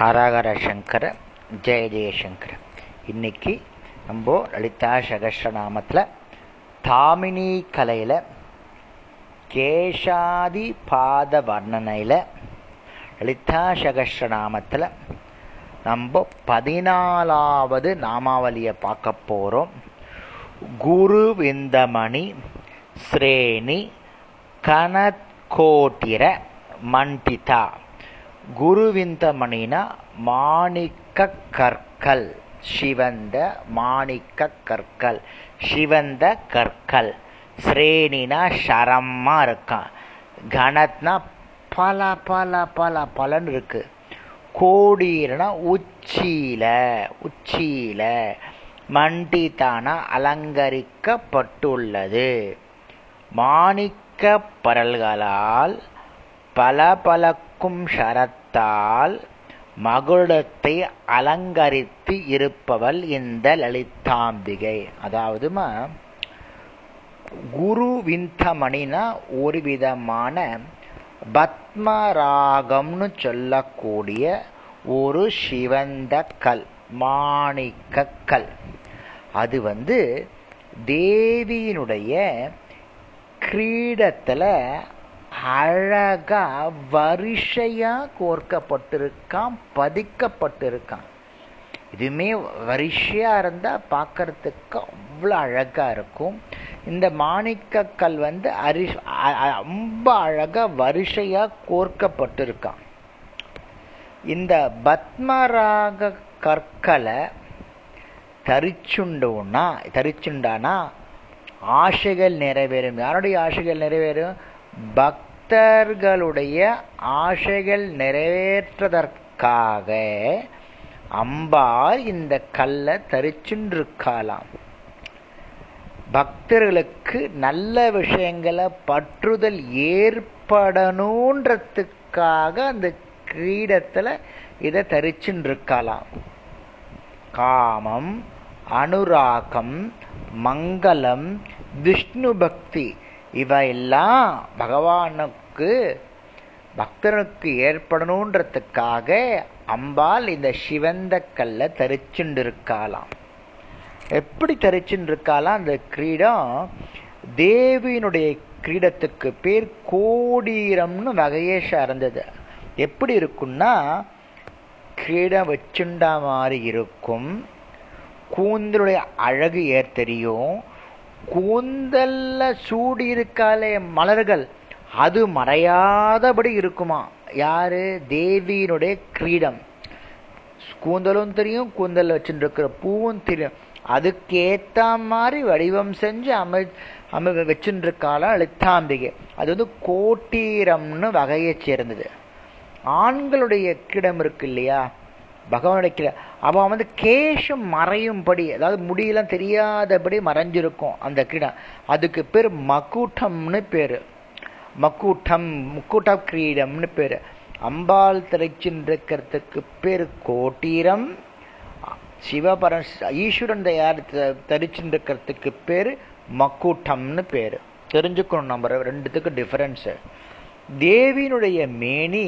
ஹரஹர சங்கர ஜெய ஜெயசங்கர இன்னைக்கு நம்ம லலிதா சகஸ்ரநாமத்தில் தாமினி கலையில் கேஷாதி பாத வர்ணனையில் லலிதா சகஸ்ரநாமத்தில் நம்ம பதினாலாவது நாமாவளியை பார்க்க போகிறோம் குரு விந்தமணி ஸ்ரேணி கனத்கோட்டிர மண்டிதா குருவிந்தமணினா மாணிக்க கற்கள் சிவந்த மாணிக்க கற்கள் சிவந்த கற்கள் ஸ்ரேணினா சரமா இருக்கான் கணத்னா பல பல பல பலன் இருக்கு கோடீரனா உச்சியில உச்சியில மண்டிதானா அலங்கரிக்கப்பட்டுள்ளது மாணிக்க பரல்களால் பல பலக்கும் சரத்தால் மகுடத்தை அலங்கரித்து இருப்பவள் இந்த லலிதாம்பிகை அதாவதுமா குரு விந்தமணினா ஒரு விதமான பத்மராகம்னு சொல்லக்கூடிய ஒரு சிவந்த கல் மாணிக்க கல் அது வந்து தேவியினுடைய கிரீடத்துல அழகா வரிசையா கோர்க்கப்பட்டிருக்கான் பதிக்கப்பட்டிருக்கான் இதுவுமே வரிசையா இருந்தா பார்க்கறதுக்கு அவ்வளோ அழகா இருக்கும் இந்த மாணிக்க கல் வந்து அரி ரொம்ப அழகா வரிசையா கோர்க்கப்பட்டிருக்கான் இந்த பத்மராக கற்களை தரிச்சுண்டோன்னா தரிச்சுண்டானா ஆசைகள் நிறைவேறும் யாருடைய ஆசைகள் நிறைவேறும் பக்தர்களுடைய ஆசைகள் நிறைவேற்றதற்காக அம்பாள் இந்த கல்லை தரிச்சுருக்காளாம் பக்தர்களுக்கு நல்ல விஷயங்களை பற்றுதல் ஏற்படணுன்றதுக்காக அந்த கிரீடத்துல இதை தரிச்சுருக்காளாம் காமம் அனுராகம் மங்களம் விஷ்ணு பக்தி இவையெல்லாம் பகவானுக்கு பக்தனுக்கு ஏற்படணுன்றதுக்காக அம்பாள் இந்த சிவந்த கல்ல தரிச்சுண்டிருக்காளாம் எப்படி தரிச்சுருக்காளாம் அந்த கிரீடம் தேவியினுடைய கிரீடத்துக்கு பேர் கோடீரம்னு வகையே சார்ந்தது எப்படி இருக்கும்னா கிரீடம் வச்சுண்டா மாதிரி இருக்கும் கூந்தலுடைய அழகு ஏர் தெரியும் கூந்தல்ல சூடி இருக்காலே மலர்கள் அது மறையாதபடி இருக்குமா யாரு தேவியினுடைய கிரீடம் கூந்தலும் தெரியும் கூந்தல் வச்சுட்டு இருக்கிற பூவும் தெரியும் அதுக்கு ஏத்த மாதிரி வடிவம் செஞ்சு அமை அமை வச்சுட்டு இருக்காளா லலிதாம்பிகை அது வந்து கோட்டீரம்னு வகையை சேர்ந்தது ஆண்களுடைய கிரீடம் இருக்கு இல்லையா பகவானுடைய அவன் வந்து கேஷம் மறையும்படி அதாவது முடியெல்லாம் தெரியாதபடி மறைஞ்சிருக்கும் அந்த கிரீடம் அதுக்கு பேர் மக்கூட்டம்னு பேரு மக்கூட்டம் முக்கூட்ட கிரீடம்னு பேரு அம்பாள் தரிச்சின்றிருக்கிறதுக்கு பேர் கோட்டீரம் சிவபரன் ஈஸ்வரன் தயார் தரிச்சுருக்கிறதுக்கு பேர் மக்கூட்டம்னு பேரு தெரிஞ்சுக்கணும் நம்ம ரெண்டுத்துக்கு டிஃபரன்ஸ் தேவியினுடைய மேனி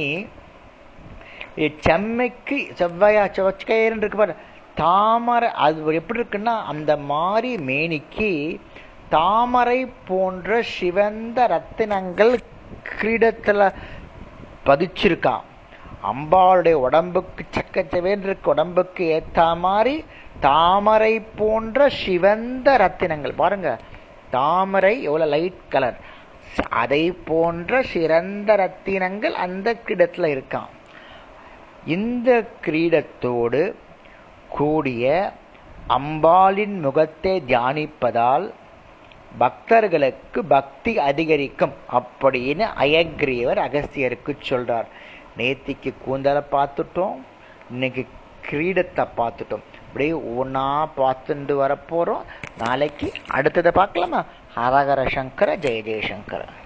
செம்மைக்கு செவ்வாயா செவச்சக்கயிறு இருக்கு பாரு தாமரை அது எப்படி இருக்குன்னா அந்த மாதிரி மேனிக்கு தாமரை போன்ற சிவந்த ரத்தினங்கள் கிரீடத்துல பதிச்சிருக்கான் அம்பாளுடைய உடம்புக்கு சக்கச்சவேன் இருக்க உடம்புக்கு ஏத்த மாதிரி தாமரை போன்ற சிவந்த ரத்தினங்கள் பாருங்க தாமரை எவ்வளவு லைட் கலர் அதை போன்ற சிறந்த ரத்தினங்கள் அந்த கிரீடத்துல இருக்கான் இந்த கிரீடத்தோடு கூடிய அம்பாளின் முகத்தை தியானிப்பதால் பக்தர்களுக்கு பக்தி அதிகரிக்கும் அப்படின்னு அயக்ரீவர் அகஸ்தியருக்கு சொல்றார் நேத்திக்கு கூந்தலை பார்த்துட்டோம் இன்னைக்கு கிரீடத்தை பார்த்துட்டோம் அப்படியே ஒவ்வொன்றா பார்த்துட்டு வரப்போறோம் நாளைக்கு அடுத்ததை பார்க்கலாமா ஹரஹர சங்கர ஜெய ஜெயசங்கர